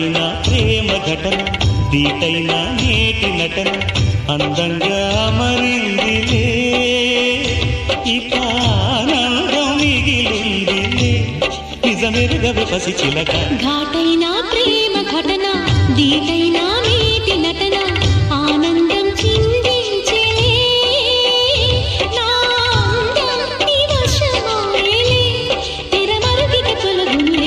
ఘాటైన ప్రేమ ఘటన దీటైన నేటి నటన అందంగా మరిందిలే ఇక ఆనందం మిగిలిందిలే నిజమెరుగవి పసి చిలక ఘాటైన ప్రేమ ఘటన దీటైన నీటి నటన ఆనందం చిందించెలే నా అందం నీ వశమాయలే తెరమరుగిక తొలగునులే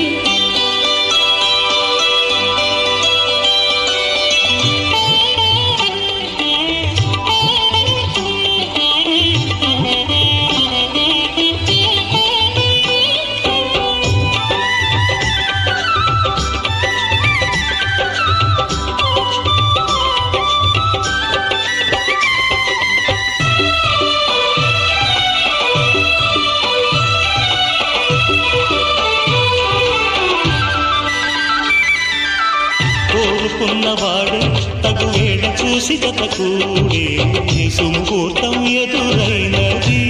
కోరుకున్నవాడు తగు వేడ చూసి జత కూడే సుముహూర్తం ఎదురైనది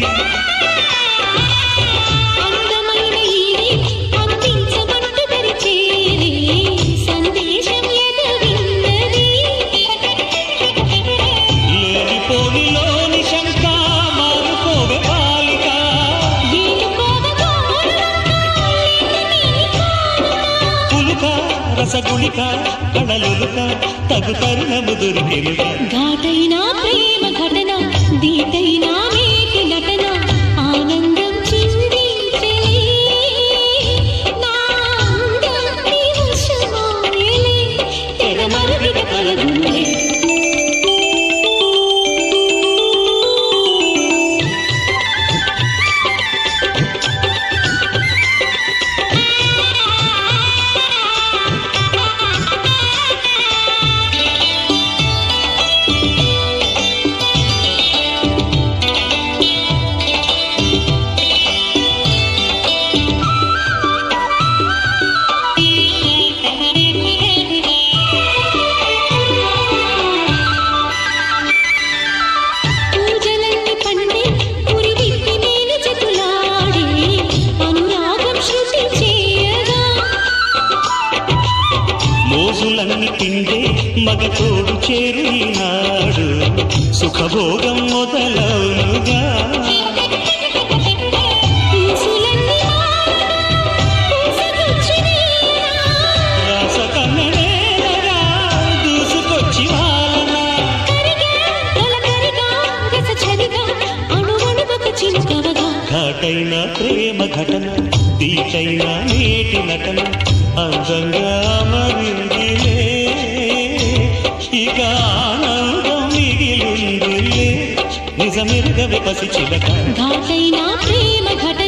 అందమైన ఈడి అందించమంటూ తెరిచేరి సందేశం ఎదురున్నది లేనిపోనిలోని శంక మారుకోవే బాలిక పులుక రసగుళిక కళలులుక తగు తరుణము దొరికెనుక ఘాటైన ప్రేమ ఘటన దీటైన నీటి నటన ఆనందం చిందించే నా అందం నీ వశమాయలే తెరమరుగిన కలగునులే పూజలన్నీ పండి పురివిప్పి మేలు చెతులాడే అనురాగం శృతి చేయగా మోజులన్నీ పిండే మగ తోడు చేరు ఈనాడు సుఖభోగం మొదలవునుగా పూసులన్నీ పూసుకొచ్చినేనా రాసకన్నడేలగా దూసుకొచ్చి వాలనా కరిగా తొలకరిగా రసచరిగా అణువణువొక చిలుకవగా ఘాటైన ప్రేమ ఘటన దీటైన నేటి నటన అందంగా మరిందిలే ఇక ఆనందం మిగిలిందిలే నిజమెరుగవి పసి చిలక ఘాటైన ప్రేమ ఘటన